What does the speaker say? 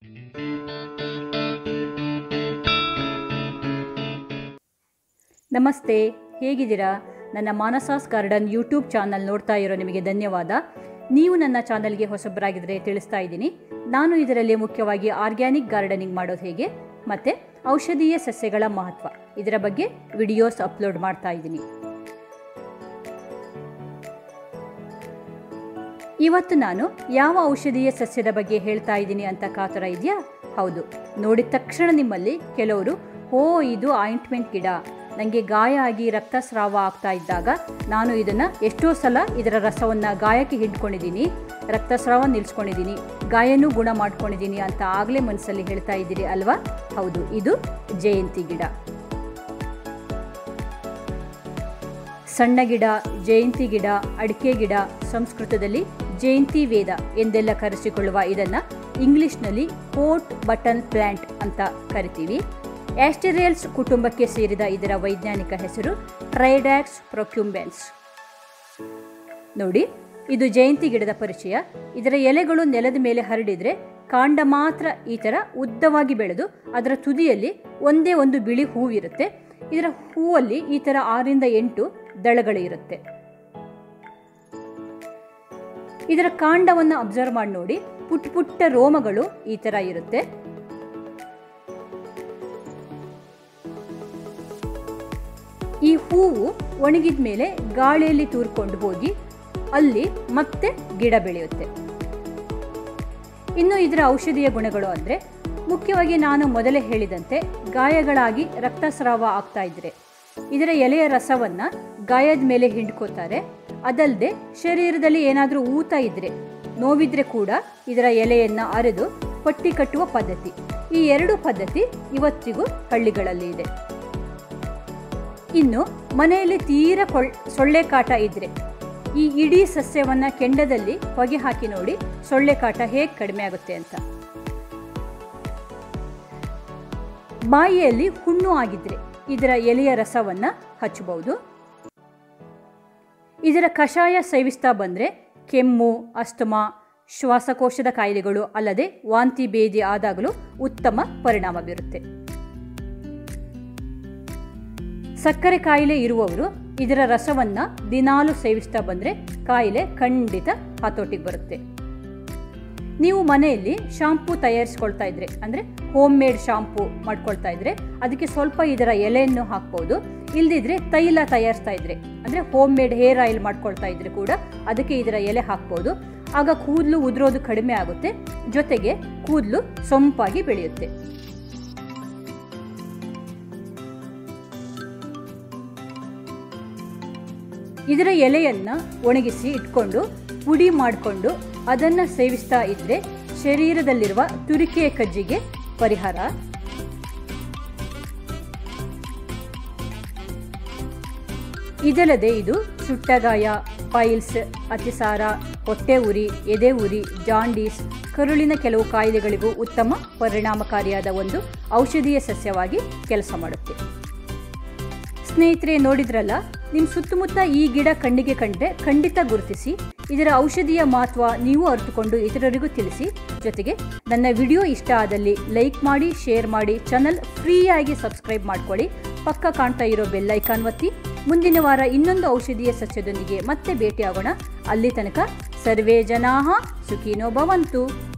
ನಮಸ್ತೆ ಹೇಗಿದ್ದೀರಾ ನನ್ನ ಮಾನಸಾಸ್ ಗಾರ್ಡನ್ ಯೂಟ್ಯೂಬ್ ಚಾನಲ್ ನೋಡ್ತಾ ಇರೋ ನಿಮಗೆ ಧನ್ಯವಾದ ನೀವು ನನ್ನ ಚಾನಲ್ಗೆ ಹೊಸಬರಾಗಿದ್ದರೆ ತಿಳಿಸ್ತಾ ಇದ್ದೀನಿ ನಾನು ಇದರಲ್ಲಿ ಮುಖ್ಯವಾಗಿ ಆರ್ಗ್ಯಾನಿಕ್ ಗಾರ್ಡನಿಂಗ್ ಮಾಡೋದು ಹೇಗೆ ಮತ್ತು ಔಷಧೀಯ ಸಸ್ಯಗಳ ಮಹತ್ವ ಇದರ ಬಗ್ಗೆ ವಿಡಿಯೋಸ್ ಅಪ್ಲೋಡ್ ಮಾಡ್ತಾ ಇದ್ದೀನಿ ಇವತ್ತು ನಾನು ಯಾವ ಔಷಧೀಯ ಸಸ್ಯದ ಬಗ್ಗೆ ಹೇಳ್ತಾ ಇದ್ದೀನಿ ಅಂತ ಕಾತರ ಇದೆಯಾ ಹೌದು ನೋಡಿದ ತಕ್ಷಣ ನಿಮ್ಮಲ್ಲಿ ಕೆಲವರು ಓ ಇದು ಆಯಿಂಟ್ಮೆಂಟ್ ಗಿಡ ನನಗೆ ಗಾಯ ಆಗಿ ರಕ್ತಸ್ರಾವ ಆಗ್ತಾ ಇದ್ದಾಗ ನಾನು ಇದನ್ನು ಎಷ್ಟೋ ಸಲ ಇದರ ರಸವನ್ನು ಗಾಯಕ್ಕೆ ಹಿಡ್ಕೊಂಡಿದ್ದೀನಿ ರಕ್ತಸ್ರಾವ ನಿಲ್ಲಿಸ್ಕೊಂಡಿದ್ದೀನಿ ಗಾಯನೂ ಗುಣ ಮಾಡ್ಕೊಂಡಿದ್ದೀನಿ ಅಂತ ಆಗಲೇ ಮನಸ್ಸಲ್ಲಿ ಹೇಳ್ತಾ ಇದ್ದೀರಿ ಅಲ್ವಾ ಹೌದು ಇದು ಜಯಂತಿ ಗಿಡ ಸಣ್ಣ ಗಿಡ ಜಯಂತಿ ಗಿಡ ಅಡಿಕೆ ಗಿಡ ಸಂಸ್ಕೃತದಲ್ಲಿ ಜಯಂತಿ ವೇದ ಎಂದೆಲ್ಲ ಕರೆಸಿಕೊಳ್ಳುವ ಇದನ್ನು ಇಂಗ್ಲಿಷ್ನಲ್ಲಿ ಕೋಟ್ ಬಟನ್ ಪ್ಲ್ಯಾಂಟ್ ಅಂತ ಕರಿತೀವಿ ಆಸ್ಟೆರಿಯಲ್ಸ್ ಕುಟುಂಬಕ್ಕೆ ಸೇರಿದ ಇದರ ವೈಜ್ಞಾನಿಕ ಹೆಸರು ಟ್ರೈಡ್ಯಾಕ್ಸ್ ಪ್ರೊಕ್ಯುಂಬೆನ್ಸ್ ನೋಡಿ ಇದು ಜಯಂತಿ ಗಿಡದ ಪರಿಚಯ ಇದರ ಎಲೆಗಳು ನೆಲದ ಮೇಲೆ ಹರಡಿದರೆ ಕಾಂಡ ಮಾತ್ರ ಈ ಥರ ಉದ್ದವಾಗಿ ಬೆಳೆದು ಅದರ ತುದಿಯಲ್ಲಿ ಒಂದೇ ಒಂದು ಬಿಳಿ ಹೂವಿರುತ್ತೆ ಇದರ ಹೂವಲ್ಲಿ ಈ ಥರ ಆರರಿಂದ ಎಂಟು ದಳಗಳು ಇರುತ್ತೆ ಇದರ ಕಾಂಡವನ್ನು ಅಬ್ಸರ್ವ್ ಮಾಡಿ ನೋಡಿ ಪುಟ್ಟ ಪುಟ್ಟ ರೋಮಗಳು ಈ ಥರ ಇರುತ್ತೆ ಈ ಹೂವು ಒಣಗಿದ ಮೇಲೆ ಗಾಳಿಯಲ್ಲಿ ತೂರ್ಕೊಂಡು ಹೋಗಿ ಅಲ್ಲಿ ಮತ್ತೆ ಗಿಡ ಬೆಳೆಯುತ್ತೆ ಇನ್ನು ಇದರ ಔಷಧೀಯ ಗುಣಗಳು ಅಂದರೆ ಮುಖ್ಯವಾಗಿ ನಾನು ಮೊದಲೇ ಹೇಳಿದಂತೆ ಗಾಯಗಳಾಗಿ ರಕ್ತಸ್ರಾವ ಆಗ್ತಾ ಇದ್ರೆ ಇದರ ಎಲೆಯ ರಸವನ್ನು ಗಾಯದ ಮೇಲೆ ಹಿಂಡ್ಕೋತಾರೆ ಅದಲ್ಲದೆ ಶರೀರದಲ್ಲಿ ಏನಾದರೂ ಊತ ಇದ್ದರೆ ನೋವಿದ್ರೆ ಕೂಡ ಇದರ ಎಲೆಯನ್ನು ಅರೆದು ಪಟ್ಟಿ ಕಟ್ಟುವ ಪದ್ಧತಿ ಈ ಎರಡು ಪದ್ಧತಿ ಇವತ್ತಿಗೂ ಹಳ್ಳಿಗಳಲ್ಲಿ ಇದೆ ಇನ್ನು ಮನೆಯಲ್ಲಿ ತೀರ ಕೊಳ್ ಸೊಳ್ಳೆ ಕಾಟ ಇದ್ದರೆ ಈ ಇಡೀ ಸಸ್ಯವನ್ನು ಕೆಂಡದಲ್ಲಿ ಹೊಗೆ ಹಾಕಿ ನೋಡಿ ಸೊಳ್ಳೆ ಕಾಟ ಹೇಗೆ ಕಡಿಮೆ ಆಗುತ್ತೆ ಅಂತ ಬಾಯಿಯಲ್ಲಿ ಹುಣ್ಣು ಆಗಿದ್ರೆ ಇದರ ಎಲೆಯ ರಸವನ್ನು ಹಚ್ಚಬಹುದು ಇದರ ಕಷಾಯ ಸೇವಿಸ್ತಾ ಬಂದರೆ ಕೆಮ್ಮು ಅಸ್ತಮಾ ಶ್ವಾಸಕೋಶದ ಕಾಯಿಲೆಗಳು ಅಲ್ಲದೆ ವಾಂತಿ ಭೇದಿ ಆದಾಗಲೂ ಉತ್ತಮ ಪರಿಣಾಮ ಬೀರುತ್ತೆ ಸಕ್ಕರೆ ಕಾಯಿಲೆ ಇರುವವರು ಇದರ ರಸವನ್ನು ದಿನಾಲು ಸೇವಿಸ್ತಾ ಬಂದರೆ ಕಾಯಿಲೆ ಖಂಡಿತ ಹತೋಟಿಗೆ ಬರುತ್ತೆ ನೀವು ಮನೆಯಲ್ಲಿ ಶಾಂಪೂ ತಯಾರಿಸ್ಕೊಳ್ತಾ ಇದ್ರೆ ಅಂದರೆ ಹೋಮ್ ಮೇಡ್ ಶಾಂಪೂ ಮಾಡ್ಕೊಳ್ತಾ ಇದ್ರೆ ಅದಕ್ಕೆ ಸ್ವಲ್ಪ ಇದರ ಎಲೆಯನ್ನು ಹಾಕ್ಬೋದು ಇಲ್ದಿದ್ರೆ ತೈಲ ತಯಾರಿಸ್ತಾ ಇದ್ರೆ ಅಂದರೆ ಹೋಮ್ ಮೇಡ್ ಹೇರ್ ಆಯಿಲ್ ಮಾಡ್ಕೊಳ್ತಾ ಇದ್ರೆ ಕೂಡ ಅದಕ್ಕೆ ಇದರ ಎಲೆ ಹಾಕ್ಬೋದು ಆಗ ಕೂದಲು ಉದುರೋದು ಕಡಿಮೆ ಆಗುತ್ತೆ ಜೊತೆಗೆ ಕೂದಲು ಸೊಂಪಾಗಿ ಬೆಳೆಯುತ್ತೆ ಇದರ ಎಲೆಯನ್ನು ಒಣಗಿಸಿ ಇಟ್ಕೊಂಡು ಪುಡಿ ಮಾಡಿಕೊಂಡು ಅದನ್ನು ಸೇವಿಸ್ತಾ ಇದ್ರೆ ಶರೀರದಲ್ಲಿರುವ ತುರಿಕೆಯ ಕಜ್ಜಿಗೆ ಪರಿಹಾರ ಇದಲ್ಲದೆ ಇದು ಸುಟ್ಟಗಾಯ ಪೈಲ್ಸ್ ಅತಿಸಾರ ಹೊಟ್ಟೆ ಉರಿ ಎದೆ ಉರಿ ಜಾಂಡೀಸ್ ಕರುಳಿನ ಕೆಲವು ಕಾಯಿಲೆಗಳಿಗೂ ಉತ್ತಮ ಪರಿಣಾಮಕಾರಿಯಾದ ಒಂದು ಔಷಧೀಯ ಸಸ್ಯವಾಗಿ ಕೆಲಸ ಮಾಡುತ್ತೆ ಸ್ನೇಹಿತರೆ ನೋಡಿದ್ರಲ್ಲ ನಿಮ್ಮ ಸುತ್ತಮುತ್ತ ಈ ಗಿಡ ಕಣ್ಣಿಗೆ ಕಂಡ್ರೆ ಖಂಡಿತ ಗುರುತಿಸಿ ಇದರ ಔಷಧಿಯ ಮಹತ್ವ ನೀವು ಅರಿತುಕೊಂಡು ಇತರರಿಗೂ ತಿಳಿಸಿ ಜೊತೆಗೆ ನನ್ನ ವಿಡಿಯೋ ಇಷ್ಟ ಆದಲ್ಲಿ ಲೈಕ್ ಮಾಡಿ ಶೇರ್ ಮಾಡಿ ಚಾನಲ್ ಫ್ರೀಯಾಗಿ ಸಬ್ಸ್ಕ್ರೈಬ್ ಮಾಡ್ಕೊಳ್ಳಿ ಪಕ್ಕ ಕಾಣ್ತಾ ಇರೋ ಬೆಲ್ ಐಕಾನ್ ಒತ್ತಿ ಮುಂದಿನ ವಾರ ಇನ್ನೊಂದು ಔಷಧೀಯ ಸಸ್ಯದೊಂದಿಗೆ ಮತ್ತೆ ಭೇಟಿಯಾಗೋಣ ಅಲ್ಲಿ ತನಕ ಸರ್ವೇ ಜನಾಹ ಸುಖಿನೋ ಭವಂತು